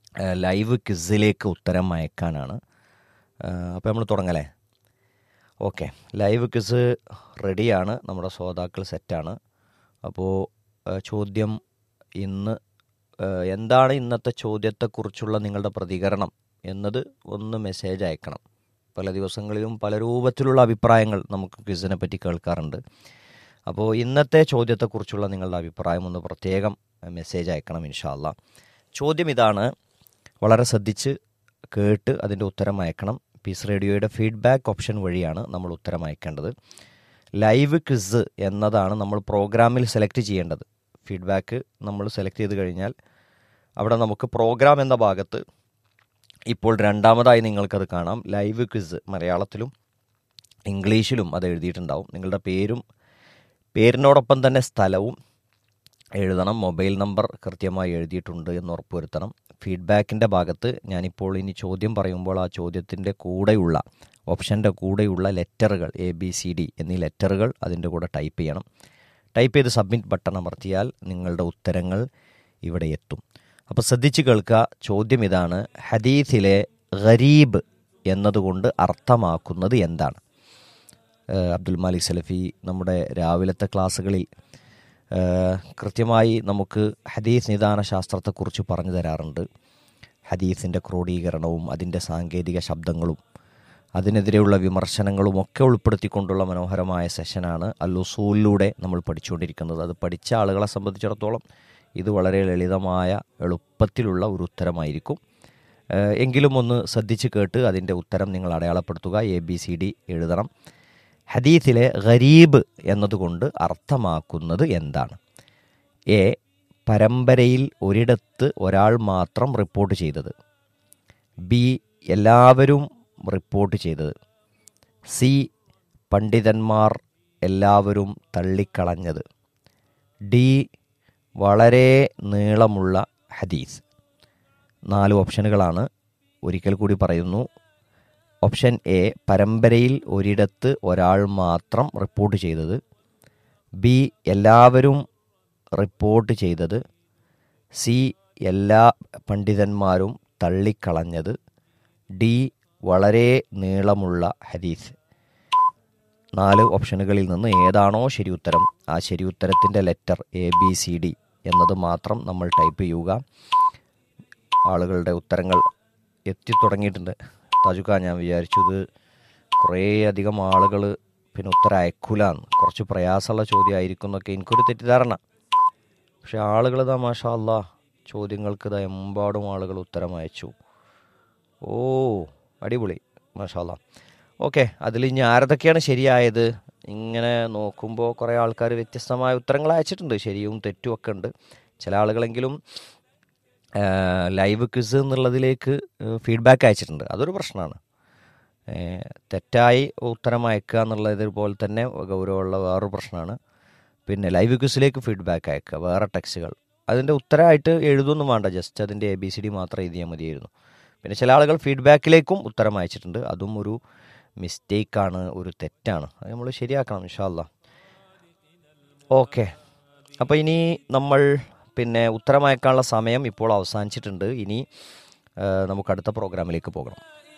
live ക്വിസിലേക്ക് ഉത്തരം അയക്കാനാണ് അപ്പോൾ നമ്മൾ തുടങ്ങലേ ഓക്കെ ലൈവ് ക്വിസ് റെഡിയാണ് നമ്മുടെ ശ്രോതാക്കൾ സെറ്റാണ് അപ്പോൾ ചോദ്യം ഇന്ന് ഏഹ്, എന്താണ് ഇന്നത്തെ ചോദ്യത്തെക്കുറിച്ചുള്ള നിങ്ങളുടെ പ്രതികരണം എന്നത് ഒന്ന് മെസ്സേജ് അയക്കണം പല ദിവസങ്ങളിലും പല രൂപത്തിലുള്ള അഭിപ്രായങ്ങൾ നമുക്ക് ക്വിസിനെ പറ്റി കേൾക്കാറുണ്ട് അപ്പോൾ ഇന്നത്തെ ചോദ്യത്തെക്കുറിച്ചുള്ള നിങ്ങളുടെ അഭിപ്രായം ഒന്ന് പ്രത്യേകം മെസ്സേജ് അയക്കണം ഇൻഷാല്ല ചോദ്യം ഇതാണ് വളരെ ശ്രദ്ധിച്ച് കേട്ട് അതിൻ്റെ ഉത്തരം അയക്കണം പീസ് റേഡിയോയുടെ ഫീഡ്ബാക്ക് ഓപ്ഷൻ വഴിയാണ് നമ്മൾ ഉത്തരം അയക്കേണ്ടത് ലൈവ് ക്വിസ് എന്നതാണ് നമ്മൾ പ്രോഗ്രാമിൽ സെലക്ട് ചെയ്യേണ്ടത് ഫീഡ്ബാക്ക് നമ്മൾ സെലക്ട് ചെയ്ത് കഴിഞ്ഞാൽ അവിടെ നമുക്ക് പ്രോഗ്രാം എന്ന ഭാഗത്ത് ഇപ്പോൾ രണ്ടാമതായി നിങ്ങൾക്കത് കാണാം ലൈവ് ക്വിസ് മലയാളത്തിലും ഇംഗ്ലീഷിലും അത് എഴുതിയിട്ടുണ്ടാവും നിങ്ങളുടെ പേരും പേരിനോടൊപ്പം തന്നെ സ്ഥലവും എഴുതണം മൊബൈൽ നമ്പർ കൃത്യമായി എഴുതിയിട്ടുണ്ട് എന്ന് ഉറപ്പുവരുത്തണം ഫീഡ്ബാക്കിൻ്റെ ഭാഗത്ത് ഞാനിപ്പോൾ ഇനി ചോദ്യം പറയുമ്പോൾ ആ ചോദ്യത്തിൻ്റെ കൂടെയുള്ള ഓപ്ഷൻ്റെ കൂടെയുള്ള ലെറ്ററുകൾ എ ബി സി ഡി എന്നീ ലെറ്ററുകൾ അതിൻ്റെ കൂടെ ടൈപ്പ് ചെയ്യണം ടൈപ്പ് ചെയ്ത് സബ്മിറ്റ് ബട്ടൺ അമർത്തിയാൽ നിങ്ങളുടെ ഉത്തരങ്ങൾ ഇവിടെ എത്തും അപ്പോൾ ശ്രദ്ധിച്ച് കേൾക്കുക ചോദ്യം ഇതാണ് ഹദീസിലെ ഗരീബ് എന്നതുകൊണ്ട് അർത്ഥമാക്കുന്നത് എന്താണ് ഏഹ് അബ്ദുൽ മാലിക് സലഫി നമ്മുടെ രാവിലത്തെ ക്ലാസ്സുകളിൽ ഏഹ് കൃത്യമായി നമുക്ക് ഹദീസ് നിദാന ശാസ്ത്രത്തെക്കുറിച്ച് പറഞ്ഞു തരാറുണ്ട് ഹദീസിൻ്റെ ക്രോഡീകരണവും അതിൻ്റെ സാങ്കേതിക ശബ്ദങ്ങളും അതിനെതിരെയുള്ള വിമർശനങ്ങളും ഒക്കെ ഉൾപ്പെടുത്തിക്കൊണ്ടുള്ള മനോഹരമായ സെഷനാണ് അൽ ഉസൂലിലൂടെ നമ്മൾ പഠിച്ചുകൊണ്ടിരിക്കുന്നത് അത് പഠിച്ച ആളുകളെ സംബന്ധിച്ചിടത്തോളം ഇത് വളരെ ലളിതമായ എളുപ്പത്തിലുള്ള ഒരു ഉത്തരമായിരിക്കും ഏഹ് എങ്കിലും ഒന്ന് ശ്രദ്ധിച്ച് കേട്ട് അതിൻ്റെ ഉത്തരം നിങ്ങൾ അടയാളപ്പെടുത്തുക എ ബി സി ഡി എഴുതണം ഹദീസിലെ ഗരീബ് എന്നതുകൊണ്ട് അർത്ഥമാക്കുന്നത് എന്താണ് എ പരമ്പരയിൽ ഒരിടത്ത് ഒരാൾ മാത്രം റിപ്പോർട്ട് ചെയ്തത് ബി എല്ലാവരും റിപ്പോർട്ട് ചെയ്തത് സി പണ്ഡിതന്മാർ എല്ലാവരും തള്ളിക്കളഞ്ഞത് ഡി വളരെ നീളമുള്ള ഹദീസ് നാല് ഓപ്ഷനുകളാണ് ഒരിക്കൽ കൂടി പറയുന്നു ഓപ്ഷൻ എ പരമ്പരയിൽ ഒരിടത്ത് ഒരാൾ മാത്രം റിപ്പോർട്ട് ചെയ്തത് ബി എല്ലാവരും റിപ്പോർട്ട് ചെയ്തത് സി എല്ലാ പണ്ഡിതന്മാരും തള്ളിക്കളഞ്ഞത് ഡി വളരെ നീളമുള്ള ഹദീസ് നാല് ഓപ്ഷനുകളിൽ നിന്ന് ഏതാണോ ശരി ഉത്തരം ആ ശരി ഉത്തരത്തിൻ്റെ letter A B C D എന്നത് മാത്രം നമ്മൾ ടൈപ്പ് ചെയ്യുക ആളുകളുടെ ഉത്തരങ്ങൾ എത്തിത്തുടങ്ങിയിട്ടുണ്ട് താജുക്ക ഞാൻ വിചാരിച്ചു ഇത് കുറേ അധികം ആളുകൾ പിന്നെ ഉത്തരം അയക്കൂലാന്ന് കുറച്ച് പ്രയാസമുള്ള ചോദ്യമായിരിക്കും എന്നൊക്കെ എനിക്കൊരു തെറ്റിദ്ധാരണ പക്ഷെ ആളുകൾ ഇതാ മാഷാ അല്ലാ ചോദ്യങ്ങൾക്ക് ഇതാ എമ്പാടും ആളുകൾ ഉത്തരം അയച്ചു ഓ അടിപൊളി മാഷാല്ല ഓക്കെ അതിൽ ഇനി ആരതൊക്കെയാണ് ശരിയായത് ഇങ്ങനെ നോക്കുമ്പോൾ കുറേ ആൾക്കാർ വ്യത്യസ്തമായ ഉത്തരങ്ങൾ അയച്ചിട്ടുണ്ട് ശരിയും തെറ്റും ഒക്കെ ഉണ്ട് ചില ആളുകളെങ്കിലും ആ, ലൈവ് ക്വിസ് എന്നുള്ളതിലേക്ക് ഫീഡ്ബാക്ക് അയച്ചിട്ടുണ്ട് അതൊരു പ്രശ്നമാണ് ഏ, തെറ്റായി ഉത്തരം അയക്കുക എന്നുള്ളത് പോലെ തന്നെ ഗൗരവമുള്ള വേറൊരു പ്രശ്നമാണ് പിന്നെ ലൈവ് ക്വിസിലേക്ക് ഫീഡ്ബാക്ക് അയക്കുക വേറെ ടെക്സ്റ്റുകൾ അതിൻ്റെ ഉത്തരമായിട്ട് എഴുതൊന്നും വേണ്ട ജസ്റ്റ് അതിൻ്റെ എ ബി സി ഡി മാത്രം എഴുതിയാൽ മതിയായിരുന്നു പിന്നെ ചില ആളുകൾ ഫീഡ്ബാക്കിലേക്കും ഉത്തരം അയച്ചിട്ടുണ്ട് അതും ഒരു മിസ്റ്റേക്കാണ് ഒരു തെറ്റാണ് അത് നമ്മൾ ശരിയാക്കണം ഇൻഷാല്ല ഓക്കെ അപ്പോൾ ഇനി നമ്മൾ പിന്നെ ഉത്തരം അയക്കാനുള്ള സമയം ഇപ്പോൾ അവസാനിച്ചിട്ടുണ്ട് ഇനി ആ, നമുക്ക് അടുത്ത പ്രോഗ്രാമിലേക്ക് പോകണം